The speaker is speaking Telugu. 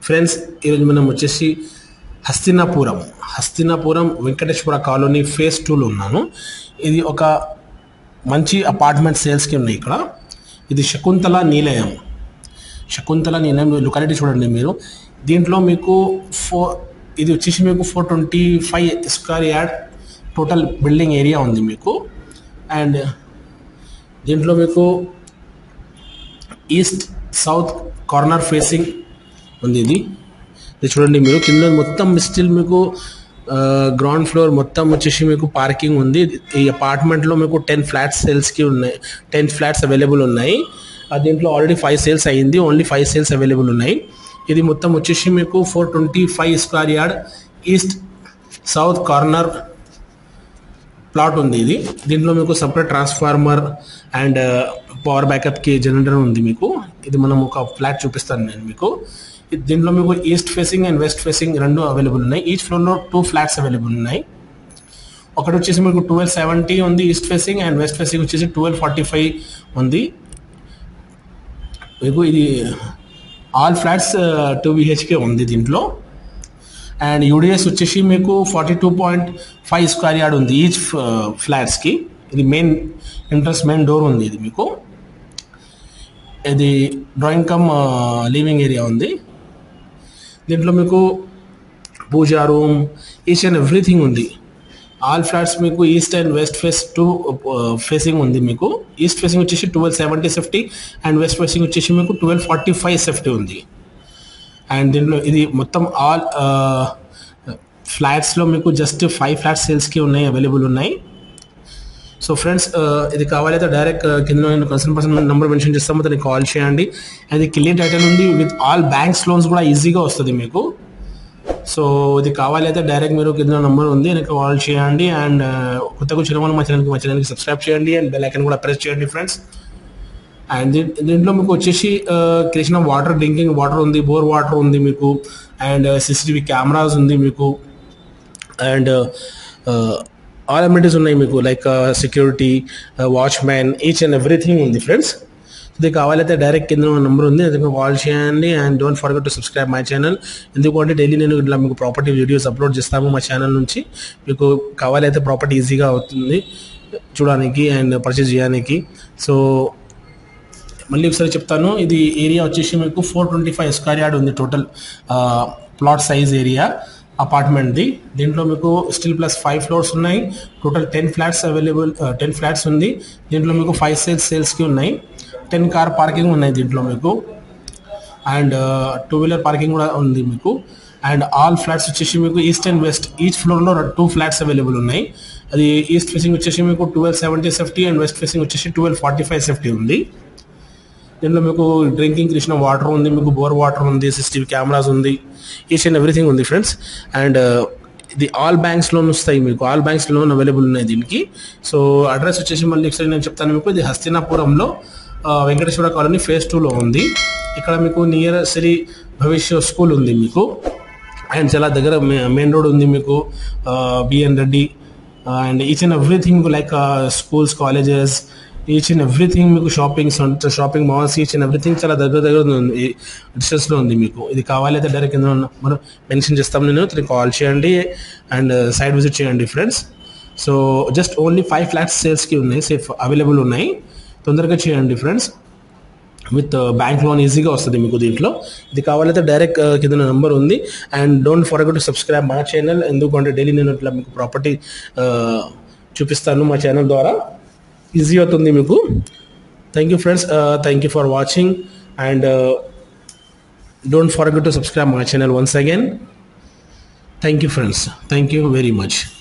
ఫ్రెండ్స్ ఈరోజు మనం వచ్చేసి హస్తినాపురం హస్తినాపురం వెంకటేశ్వర కాలనీ ఫేజ్ టూలో ఉన్నాను ఇది ఒక మంచి అపార్ట్మెంట్ సేల్స్కి ఉన్నాయి ఇక్కడ ఇది శకుంతల నిలయం శకుంతల నిలయం లొకాలిటీ చూడండి మీరు దీంట్లో మీకు ఫోర్ ఇది వచ్చేసి మీకు four twenty five square yard total building area ఉంది మీకు అండ్ దీంట్లో మీకు ఈస్ట్ సౌత్ కార్నర్ ఫేసింగ్ ఉంది ఇది ఇది చూడండి మీరు కింద మొత్తం స్టిల్ మీకు గ్రౌండ్ ఫ్లోర్ మొత్తం వచ్చేసి మీకు పార్కింగ్ ఉంది ఈ అపార్ట్మెంట్లో మీకు టెన్ ఫ్లాట్స్ సేల్స్కి ఉన్నాయి టెన్ ఫ్లాట్స్ అవైలబుల్ ఉన్నాయి ఆ దీంట్లో ఆల్రెడీ ఫైవ్ సేల్స్ అయ్యింది ఓన్లీ ఫైవ్ సేల్స్ అవైలబుల్ ఉన్నాయి ఇది మొత్తం వచ్చేసి మీకు four twenty five square yard east south corner plot ఉంది ఇది దీంట్లో మీకు సపరేట్ ట్రాన్స్ఫార్మర్ అండ్ పవర్ బ్యాకప్కి జనరేటర్ ఉంది మీకు ఇది మనం ఒక ఫ్లాట్ చూపిస్తాను నేను మీకు ఇది- దీంట్లో మీకు east facing and west facing రెండు అవైలబుల్ ఉన్నాయి ఈచ్ ఫ్లోర్లో టూ ఫ్లాట్స్ అవైలబుల్ ఉన్నాయి ఒకటి వచ్చేసి మీకు ట్వెల్వ్ సెవెంటీ ఉంది east facing and west facing వచ్చేసి ట్వెల్వ్ ఫార్టీ ఫైవ్ ఉంది మీకు ఇది ఆల్ ఫ్లాట్స్ టూ బిహెచ్కే ఉంది దీంట్లో అండ్ యూడిఎస్ వచ్చేసి మీకు forty two point five square yard ఉంది ఈచ్ ఫ్లాట్స్కి ఇది మెయిన్ ఎంట్రన్స్ మెయిన్ డోర్ ఉంది ఇది మీకు ఇది డ్రాయింగ్ కమ్ లివింగ్ ఏరియా ఉంది దీంట్లో మీకు puja room each and everything ఉంది ఆల్ ఫ్లాట్స్ మీకు east and west face two facing ఉంది మీకు ఈస్ట్ ఫేసింగ్ వచ్చేసి twelve seventy safety and west facing వచ్చేసి మీకు ట్వెల్వ్ ఫార్టీ ఫైవ్ సేఫ్టీ ఉంది అండ్ దీంట్లో ఇది మొత్తం ఆల్ ఫ్లాట్స్లో మీకు జస్ట్ ఫైవ్ ఫ్లాట్స్ సేల్స్కి ఉన్నాయి అవైలబుల్ ఉన్నాయి సో ఫ్రెండ్స్ ఇది కావాలైతే డైరెక్ట్ కింద నేను కన్సర్న్ పర్సన్ నెంబర్ మెన్షన్ చేస్తాము దానికి కాల్ చేయండి అది క్లియర్ టైటిల్ ఉంది విత్ ఆల్ బ్యాంక్స్ లోన్స్ కూడా ఈజీగా వస్తుంది మీకు సో ఇది కావాలైతే డైరెక్ట్ మీరు కింద నెంబర్ ఉంది నాకు కాల్ చేయండి అండ్ కొత్తగా వచ్చిన వాళ్ళు మా ఛానల్కి మా ఛానల్కి సబ్స్క్రైబ్ చేయండి అండ్ బెల్ ఐకన్ కూడా ప్రెస్ చేయండి ఫ్రెండ్స్ అండ్ దీ- దీంట్లో మీకు వచ్చేసి కృష్ణ వాటర్ డ్రింకింగ్ వాటర్ ఉంది బోర్ వాటర్ ఉంది మీకు అండ్ సీసీటీవీ కెమెరాస్ ఉంది మీకు అండ్ ఆల్ అమ్యూనిటీస్ ఉన్నాయి మీకు like security watchman each and everything ఉంది ఫ్రెండ్స్ ఇది కావాలైతే డైరెక్ట్ కింద నెంబర్ ఉంది అది కాల్ చేయండి and don't forget to subscribe my channel ఎందుకంటే డైలీ నేను ఇట్లా మీకు ప్రాపర్టీ వీడియోస్ అప్లోడ్ చేస్తాము మా ఛానల్ నుంచి మీకు కావాలైతే ప్రాపర్టీ ఈజీగా అవుతుంది చూడడానికి అండ్ పర్చేజ్ చేయడానికి సో మళ్ళీ ఒకసారి చెప్తాను ఇది ఏరియా వచ్చేసి మీకు four twenty five square yard ఉంది టోటల్ ప్లాట్ సైజ్ ఏరియా అపార్ట్మెంట్ది దీంట్లో మీకు స్టిల్ ప్లస్ ఫైవ్ ఫ్లోర్స్ ఉన్నాయి total ten flats available ten flats ఉంది దీంట్లో మీకు ఫైవ్ సేల్స్ సేల్స్కి ఉన్నాయి టెన్ కార్ పార్కింగ్ ఉన్నాయి దీంట్లో మీకు అండ్ టూ వీలర్ పార్కింగ్ కూడా ఉంది మీకు అండ్ ఆల్ ఫ్లాట్స్ వచ్చేసి మీకు ఈస్ట్ అండ్ వెస్ట్ ఈచ్ ఫ్లోర్లో టూ ఫ్లాట్స్ అవైలబుల్ ఉన్నాయి అది ఈస్ట్ ఫేసింగ్ వచ్చేసి మీకు twelve seventy safety and west facing వచ్చేసి ట్వెల్వ్ ఫార్టీ ఫైవ్ సేఫ్టీ ఉంది దీంట్లో మీకు డ్రింకింగ్ కృష్ణ వాటర్ ఉంది మీకు బోర్ వాటర్ ఉంది సిసిటీవీ కెమెరాస్ ఉంది ఈచ్ అండ్ ఎవ్రీథింగ్ ఉంది ఫ్రెండ్స్ అండ్ ఇది ఆల్ బ్యాంక్స్ లోన్ వస్తాయి మీకు ఆల్ బ్యాంక్స్ లోన్ అవైలబుల్ ఉన్నాయి దీనికి సో అడ్రస్ వచ్చేసి మళ్ళీ ఒకసారి నేను చెప్తాను మీకు ఇది హస్తినాపురంలో ఆ, వెంకటేశ్వర కాలనీ ఫేజ్ టూలో ఉంది ఇక్కడ మీకు నియర్ శ్రీ భవిష్య స్కూల్ ఉంది మీకు అండ్ చాలా దగ్గర మెయిన్ రోడ్ ఉంది మీకు BN Reddy and each and everything like schools colleges each and everything మీకు shopping shopping malls each and everything చాలా దగ్గర దగ్గర ఉంది డిస్టెన్స్లో ఉంది మీకు ఇది కావాలైతే డైరెక్ట్ కింద మనం మెన్షన్ చేస్తాం నేను దీనికి కాల్ చేయండి అండ్ సైడ్ విజిట్ చేయండి friends so just only five flats సేల్స్కి ఉన్నాయి సేఫ్ అవైలబుల్ ఉన్నాయి తొందరగా చేయండి ఫ్రెండ్స్ విత్ బ్యాంక్ లోన్ ఈజీగా వస్తుంది మీకు దీంట్లో ఇది కావాలైతే డైరెక్ట్ కింద నెంబర్ ఉంది and don't forget to subscribe మా ఛానల్ ఎందుకంటే డైలీ నేను ఇట్లా మీకు ప్రాపర్టీ చూపిస్తాను మా ఛానల్ ద్వారా ఈజీ అవుతుంది మీకు thank you friends thank you for watching and don't forget to subscribe my channel once again thank you friends thank you very much